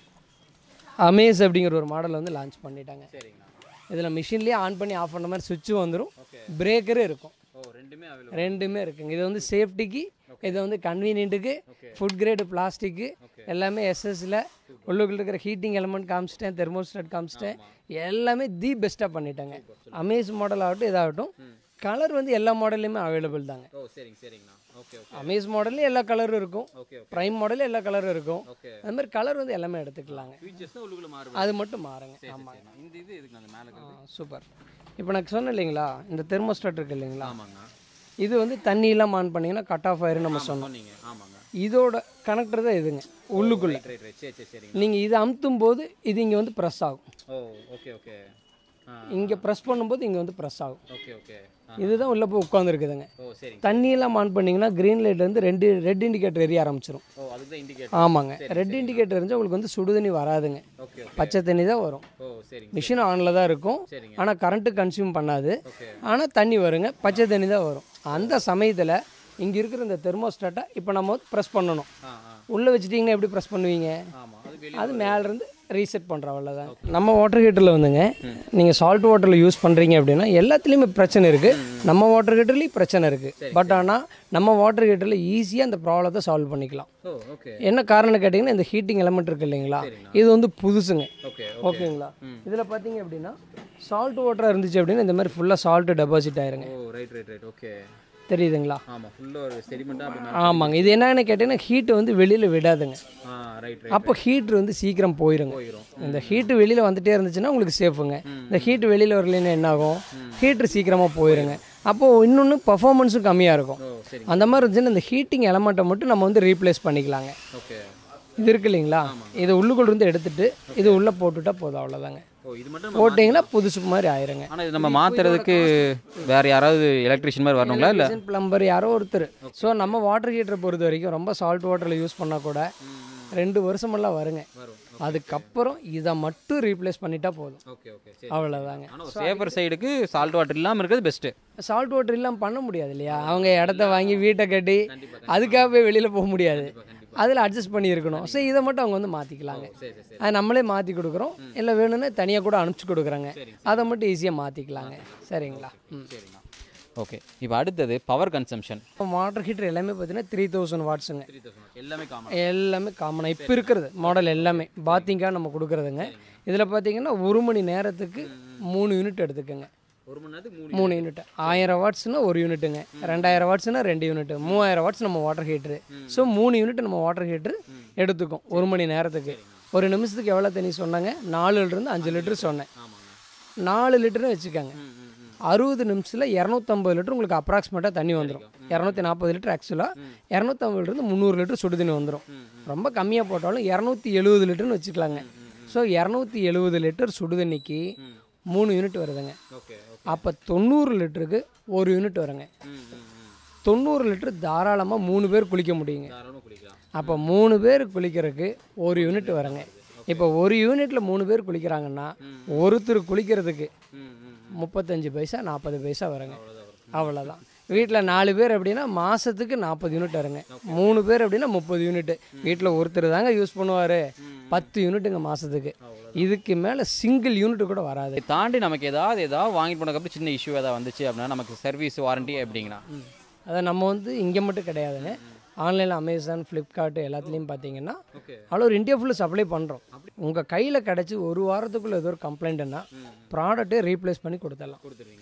அமேஸ் அப்படிங்கிற ஒரு மாடல் வந்து லான்ச் பண்ணிட்டாங்க சரிங்கண்ணா இதில் மிஷின்லேயே ஆன் பண்ணி ஆஃப் பண்ண மாதிரி சுவிட்சும் வந்துடும் ஓகே பிரேக்கரும் இருக்கும் ஓ ரெண்டுமே அவைலபிள் ரெண்டுமே இருக்குங்க இது வந்து சேஃப்டிக்கு இது வந்து கன்வீனியன்ட்டுக்கு ஃபுட் கிரேடு பிளாஸ்டிக்கு எல்லாமே எஸ்எஸ்ல உள்ளுக்குள்ள இருக்கிற ஹீட்டிங் எலமெண்ட் காமிச்சிட்டேன் தெர்மோஸ்டாட் காமிச்சிட்டேன் எல்லாமே தி பெஸ்ட்டாக பண்ணிட்டேங்க அமேஸ் மாடல் ஆகட்டும் இதாகட்டும் கலர் வந்து எல்லா மாடல்லையுமே அவைலபிள் தாங்க ஓ சரிங்க சரிங்கண்ணா ஓகே ஓகே அமேஸ் மாடல்லையும் எல்லா கலரும் இருக்கும் ஓகே ஓகே ப்ரைம் மாடலில் எல்லா கலரும் இருக்கும் ஓகே அது மாதிரி கலர் வந்து எல்லாமே எடுத்துக்கலாங்க ஃபீச்சர்ஸ் தான் உள்ளுக்குள்ள மாறுபடும் அது மட்டும் மாறுங்க ஆமாங்க சரிண்ணா. இந்த இது எதுக்கு அந்த மேலே இருக்கிறது சூப்பர் இப்போ நான் சொன்னேன் இல்லைங்களா இந்த தெர்மோஸ்டாட் இருக்கு இல்லைங்களா ஆமாங்க இது வந்து தண்ணி இல்லாமல் ஆன் பண்ணிங்கன்னா கட் ஆஃப் ஆயிருன்னு நம்ம சொன்னோம் சொன்னீங்க ஆமாங்க இதோட கனெக்டர் தான் இதுங்க உள்ளுக்குள்ளே ரைட் ரைட் சரி சரி சரிங்க நீங்கள் இதை அமுத்தும் போது இது இங்கே வந்து ப்ரெஸ் ஆகும் ஓ ஓகே ஓகே ஆ இங்கே ப்ரெஸ் பண்ணும்போது இங்கே வந்து ப்ரெஸ் ஆகும் ஓகே ஓகே ஆ இதுதான் உள்ளே போய் உட்காந்துருக்குதுங்க ஓ சரிங்க தண்ணியெல்லாம் ஆன் பண்ணிங்கன்னா க்ரீன் லைட்லேருந்து ரெண்டு ரெட் இண்டிகேட்டர் எரிய ஆரம்பிச்சிடும் ஓ அதுக்கு தான் இண்டிகேட் ஆமாங்க ரெட் இண்டிகேட்டர் இருந்தால் உங்களுக்கு வந்து சுடு தண்ணி வராதுங்க ஓகே ஓகே பச்சை தண்ணி தான் வரும் ஓ சரிங்க மிஷின் ஆனில் தான் இருக்கும் சரிங்க ஆனால் கரண்ட்டு கன்சியூம் பண்ணாது ஓகே ஆனால் தண்ணி வருங்க பச்சை தண்ணி தான் வரும் அந்த சமயத்தில் இங்கே இருக்கிற இந்த தெர்மோஸ்டாட்டை இப்போ நம்ம ப்ரெஸ் பண்ணணும் ஆ ஆ உள்ளே வச்சுட்டிங்கன்னா எப்படி ப்ரெஸ் பண்ணுவீங்க ஆமாம் அது வெளியே அது மேலேருந்து ரீசெட் பண்ணுற அவ்வளோதான் நம்ம வாட்டர் ஹீட்டரில் வந்துங்க நீங்கள் சால்ட் வாட்டரில் யூஸ் பண்ணுறீங்க அப்படின்னா எல்லாத்துலேயுமே பிரச்சனை இருக்குது நம்ம வாட்டர் ஹீட்டர்லேயும் பிரச்சனை இருக்குது பட் ஆனால் நம்ம வாட்டர் ஹீட்டரில் ஈஸியாக அந்த ப்ராப்ளத்தை சால்வ் பண்ணிக்கலாம் ஓ ஓகே என்ன காரணம் கேட்டிங்கன்னா இந்த ஹீட்டிங் எலமெண்ட் இருக்கு இல்லைங்களா இது வந்து புதுசுங்க ஓகே ஓகேங்களா இதில் பார்த்தீங்க அப்படின்னா சால்ட் வாட்டராக இருந்துச்சு அப்படின்னா இந்த மாதிரி ஃபுல்லாக சால்ட்டு டெபாசிட் ஆயிருங்க oh right right right okay தெரியுதுங்களா ஆமாம் ஃபுல்லாக ஒரு செடிமெண்ட்டாக அப்படி மேலே ஆமாங்க இது என்னன்னு கேட்டிங்கன்னா ஹீட்டு வந்து வெளியில் விடாதுங்க ஆ ரைட் ரைட் அப்போ ஹீட்ரு வந்து சீக்கிரம் போயிருங்க போயிடும் இந்த ஹீட்டு வெளியில் வந்துட்டே இருந்துச்சுன்னா உங்களுக்கு சேஃபுங்க இந்த ஹீட்டு வெளியில் வரலைன்னா என்ன ஆகும் ஹீட்ரு சீக்கிரமாக போயிருங்க அப்போது இன்னொன்று பர்ஃபார்மன்ஸும் கம்மியாக இருக்கும் ஓ சரி அந்த மாதிரி இருந்துச்சுன்னா இந்த ஹீட்டிங் எலமெண்ட்டை மட்டும் நம்ம வந்து ரீப்ளேஸ் பண்ணிக்கலாங்க ஓகே இது இருக்கு இல்லைங்களா இது உள்ளுக்குள்ள இருந்து எடுத்துட்டு இது உள்ளே போட்டுட்டா போதும் அவ்வளோதாங்க ஓ இது மட்டும் போட்டிங்கன்னா புதுசு மாதிரி ஆயிருங்க ஆனால் இது நம்ம மாற்றுறதுக்கு வேற யாராவது எலக்ட்ரிஷியன் மாதிரி வரணுங்களா இல்லை பிளம்பர் யாரோ ஒருத்தர் ஸோ நம்ம வாட்டர் ஹீட்டரை பொறுத்த வரைக்கும் ரொம்ப சால்ட் வாட்டரில் யூஸ் பண்ணால் கூட ரெண்டு வருஷமெல்லாம் வருங்க வரும் அதுக்கப்புறம் இதை மட்டும் ரீப்ளேஸ் பண்ணிட்டா போதும் ஓகே ஓகே சரி அவ்வளோதாங்க ஆனால் ஒரு சேஃபர் சைடுக்கு சால்ட் வாட்டர் இல்லாமல் இருக்கிறது பெஸ்ட்டு சால்ட் வாட்டர் இல்லாமல் பண்ண முடியாது இல்லையா அவங்க இடத்த வாங்கி வீட்டை கட்டி அதுக்காக போய் வெளியில் போக முடியாது அதில் அட்ஜஸ்ட் பண்ணி இருக்கணும் ஸோ இதை மட்டும் அவங்க வந்து மாற்றிக்கலாங்க சரி சரி சரி அது நம்மளே மாற்றி கொடுக்குறோம் இல்லை வேணும்னா தனியாக கூட அனுப்பிச்சி கொடுக்குறாங்க அதை மட்டும் ஈஸியாக மாற்றிக்கலாங்க சரிங்களா ம் சரிங்கண்ணா ஓகே இப்போ அடுத்தது பவர் கன்சம்ஷன் இப்போ வாட்டர் ஹீட்டர் எல்லாமே பார்த்தீங்கன்னா த்ரீ தௌசண்ட் வாட்ஸுங்க த்ரீ தௌசண்ட் எல்லாமே காமன் எல்லாமே காமனாக இப்போ இருக்கிறது மாடல் எல்லாமே பாத்திங்காக நம்ம கொடுக்குறதுங்க இதில் பார்த்தீங்கன்னா ஒரு மணி நேரத்துக்கு மூணு யூனிட் எடுத்துக்கோங்க ஒரு மணி நேரத்துக்கு மூணு மூணு யூனிட் ஆயிரம் வாட்ஸ்னா ஒரு யூனிட்டுங்க ரெண்டாயிரம் வாட்ஸ்னா ரெண்டு யூனிட் மூவாயிரம் வாட்ஸ் நம்ம வாட்டர் ஹீட்ரு ஸோ மூணு யூனிட் நம்ம வாட்டர் ஹீட்ரு எடுத்துக்கும் ஒரு மணி நேரத்துக்கு ஒரு நிமிஷத்துக்கு எவ்வளோ தண்ணி சொன்னாங்க நாலுலேருந்து அஞ்சு லிட்டர் சொன்னேன் ஆமாங்க நாலு லிட்டர்னு வச்சுக்கோங்க ம் ம் ம் அறுபது நிமிஷத்தில் இரநூத்தம்பது லிட்டர் உங்களுக்கு அப்ராக்சிமேட்டாக தண்ணி வந்துடும் இரநூத்தி நாற்பது லிட்டர் ஆக்சுவலாக இரநூத்தம்பதுலேருந்து முந்நூறு லிட்டர் சுடு தண்ணி வந்துடும் ரொம்ப கம்மியாக போட்டாலும் இரநூத்தி எழுபது லிட்டர்னு வச்சுக்கலாங்க ஸோ இரநூத்தி எழுபது லிட்டர் சுடு தண்ணிக்கு மூணு யூனிட் வருதுங்க ஓகே ஓகே அப்போ தொண்ணூறு லிட்டருக்கு ஒரு யூனிட் வருங்க ம் ம் ம் தொண்ணூறு லிட்டர் தாராளமாக மூணு பேர் குளிக்க முடியுங்க தாராளமாக குளிக்கலாம் அப்போ மூணு பேர் குளிக்கிறதுக்கு ஒரு யூனிட் வருங்க இப்போ ஒரு யூனிட்டில் மூணு பேர் குளிக்கிறாங்கன்னா ஒருத்தர் குளிக்கிறதுக்கு ம் ம் முப்பத்தஞ்சு பைசா நாற்பது பைசா வருங்க அவ்வளோதான் வரும் அவ்வளோதான் வீட்டில் நாலு பேர் அப்படின்னா மாதத்துக்கு நாற்பது யூனிட் வருங்க மூணு பேர் அப்படின்னா முப்பது யூனிட் வீட்டில் ஒருத்தர் தாங்க யூஸ் பண்ணுவார் பத்து யூனிட்டுங்க மாதத்துக்கு இதுக்கு மேலே சிங்கிள் யூனிட் கூட வராது இதை தாண்டி நமக்கு ஏதாவது ஏதாவது வாங்கிட்டு போனதுக்கப்புறம் சின்ன இஷ்யூ ஏதாவது வந்துச்சு அப்படின்னா நமக்கு சர்வீஸ் வாரண்டி எப்படிங்கண்ணா அதை நம்ம வந்து இங்கே மட்டும் கிடையாதுங்க ஆன்லைனில் அமேசான் ஃப்ளிப்கார்ட் எல்லாத்துலேயும் பார்த்தீங்கன்னா ஓகே ஆல் ஒரு இந்தியா ஃபுல்லாக சப்ளை பண்ணுறோம் உங்கள் கையில் கிடச்சி ஒரு வாரத்துக்குள்ளே ஏதோ ஒரு கம்ப்ளைண்ட்டுன்னா ப்ராடக்ட்டே ரீப்ளேஸ் பண்ணி கொடுத்துடலாம் கொடுத்துருவீங்களா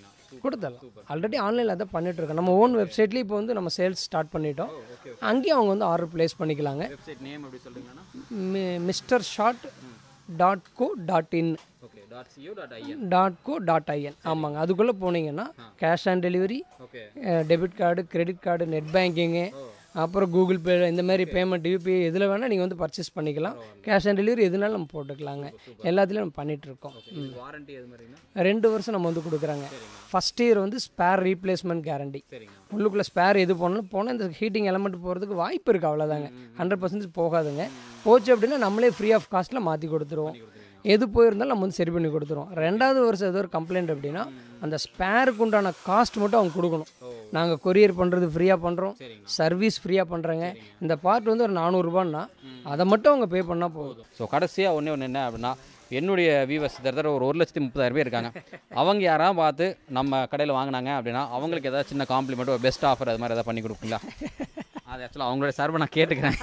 கொடுத்துடலாம் ஆல்ரெடி ஆன்லைனில் அதை பண்ணிட்டு இருக்கோம் நம்ம ஓன் வெப்சைட்லேயும் இப்போ வந்து நம்ம சேல்ஸ் ஸ்டார்ட் பண்ணிட்டோம் அங்கேயும் அவங்க வந்து ஆர்டர் ப்ளேஸ் பண்ணிக்கலாங்க வெப்சைட் நேம் எப்படி சொல்றீங்கன்னா mister shot dot co dot in okay dot CU dot IN dot co dot IN ஆமாங்க அதுக்குள்ளே போனீங்கன்னா cash on delivery okay debit card credit card net banking அப்புறம் கூகுள் பே இந்த மாதிரி payment UPI எதில் வேணால் நீங்கள் வந்து பர்ச்சேஸ் பண்ணிக்கலாம் கேஷ் ஆன் டெலிவரி எதுனாலும் நம்ம போட்டுக்கலாங்க எல்லாத்துலேயும் நம்ம பண்ணிகிட்ருக்கோம் வாரண்டி எது மாதிரிங்கன்னா ரெண்டு வருஷம் நம்ம வந்து கொடுக்குறாங்க ஃபஸ்ட் இயர் வந்து ஸ்பேர் ரீப்ளேஸ்மெண்ட் கேரண்டி சரிங்க உள்ளுக்குள்ளே ஸ்பேர் எது போனாலும் போனால் இந்த ஹீட்டிங் எலமெண்ட் போகிறதுக்கு வாய்ப்பு இருக்குது அவ்வளோதாங்க ஹண்ட்ரட் பர்சன்டேஜ் போகாதுங்க போச்சு அப்படின்னா நம்மளே ஃப்ரீ ஆஃப் காஸ்ட்டில் மாற்றி கொடுத்துருவோம் எது போயிருந்தாலும் நம்ம வந்து சரி பண்ணி கொடுத்துருவோம் ரெண்டாவது வருஷம் ஏதோ ஒரு கம்ப்ளைண்ட் அப்படின்னா அந்த ஸ்பேருக்கு உண்டான காஸ்ட் மட்டும் அவங்க கொடுக்கணும் நாங்கள் கொரியர் பண்ணுறது ஃப்ரீயாக பண்ணுறோம் சரிங்க சர்வீஸ் ஃப்ரீயாக பண்ணுறேங்க இந்த பார்ட் வந்து ஒரு நானூறுரூபான்னா அதை மட்டும் அவங்க பே பண்ணால் போதும் ஸோ கடைசியாக ஒன்றே ஒன்று என்ன அப்படின்னா என்னுடைய வியூவர்ஸ் தர ஒரு ஒரு லட்சத்தி முப்பதாயிரம் பேர் இருக்காங்க அவங்க யாராவது பார்த்து நம்ம கடையில் வாங்கினாங்க அப்படின்னா அவங்களுக்கு ஏதாவது சின்ன காம்ப்ளிமெண்ட் ஒரு பெஸ்ட் ஆஃபர் அது மாதிரி ஏதாவது பண்ணி கொடுப்பீங்களா அது ஆக்சுவலாக அவங்களோட சார்பை நான் கேட்டுக்கிறேன்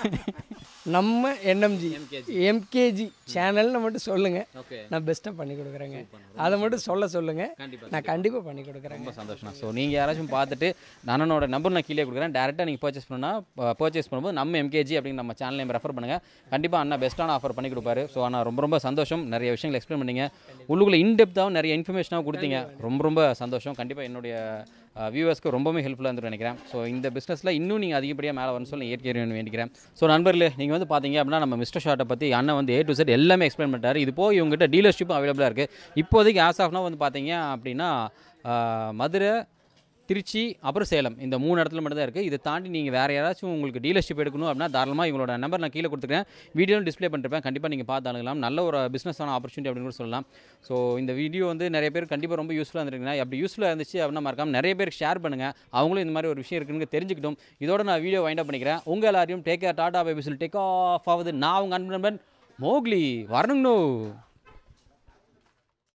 நம்ம என்எம்ஜி எம்கேஜி சேனல்னு மட்டும் சொல்லுங்கள் ஓகே நான் பெஸ்ட்டாக பண்ணி கொடுக்குறேங்க அதை மட்டும் சொல்ல சொல்லுங்கள் கண்டிப்பாக நான் கண்டிப்பாக பண்ணி கொடுக்குறேங்க ரொம்ப சந்தோஷம் ஸோ நீங்கள் யாராச்சும் பார்த்துட்டு அண்ணனோட நம்பர் நான் கீழே கொடுக்குறேன் டேரெக்டாக நீங்கள் பர்ச்சேஸ் பண்ணா பர்ச்சேஸ் பண்ணும்போது நம்ம எம்கேஜி அப்படின்னு நம்ம சேனல் நேம் ரெஃபர் பண்ணுங்கள் கண்டிப்பாக அண்ணா பெஸ்ட்டான ஆஃபர் பண்ணி கொடுப்பாரு ஸோ அண்ணா ரொம்ப ரொம்ப சந்தோஷம் நிறைய விஷயங்கள் எக்ஸ்பிளைன் பண்ணீங்க உள்ளுக்குள்ளே இன்டெப்த்தாகவும் நிறைய இன்ஃபர்மேஷனாகவும் கொடுத்தீங்க ரொம்ப ரொம்ப சந்தோஷம் கண்டிப்பாக என்னுடைய வியூவர்ஸ்க்கு ரொம்பவே ஹெல்ப்ஃபுல்லாக இருந்து நினைக்கிறேன் ஸோ இந்த பிஸ்னஸில் இன்னும் நீங்கள் அதிகப்படியாக மேலே வரணும்னு சொல்லி இயற்கை இறைவன் வேண்டிக்கிறேன் ஸோ நண்பர்களே நீங்கள் வந்து பார்த்தீங்க அப்படின்னா நம்ம மிஸ்டர் ஷார்ட்டை பற்றி அண்ணன் வந்து ஏ டு செட் எல்லாமே எக்ஸ்பிளைன் பண்ணிட்டாரு இது போய் இவங்ககிட்ட டீலர்ஷிப்பும் அவைலபிளாக இருக்குது இப்போதைக்கு ஆஸ் ஆஃப்னா வந்து பார்த்தீங்க அப்படின்னா ஆஹ், மதுரை திருச்சி அப்புறம் சேலம் இந்த மூணு இடத்துல மட்டும் தான் இருக்குது இதை தாண்டி நீங்கள் வேறு யாராச்சும் உங்களுக்கு டீலர்ஷிப் எடுக்கணும் அப்படின்னா தாராளமாக இவங்களோட நம்பர் நான் கீழே கொடுத்துருக்கேன் வீடியோவும் டிஸ்ப்ளே பண்ணிருப்பேன் கண்டிப்பாக நீங்கள் பார்த்து அணுகலாம் நல்ல ஒரு பிஸ்னஸான ஆப்பர்ச்சுனிட்டி அப்படின்னு கூட சொல்லலாம் ஸோ இந்த வீடியோ வந்து நிறைய பேர் கண்டிப்பாக ரொம்ப யூஸ்ஃபுல்லாக இருந்திருக்குங்க அப்படி யூஸ்ஃபுல்லாக இருந்துச்சு அப்படின்னா மறக்காம நிறைய பேருக்கு ஷேர் பண்ணுங்கள் அவங்களும் இந்த மாதிரி ஒரு விஷயம் இருக்குன்னு தெரிஞ்சுக்கிட்டும் இதோட நான் வீடியோ வைண்ட் அப் பண்ணிக்கிறேன் உங்கள் எல்லாரையும் டேக் கேர் டாடா பை பிசில் டேக் ஆஃப் ஆகுது நான் உங்கள் அன்பு நண்பன் மோக்லி வரணுங்கண்ணோ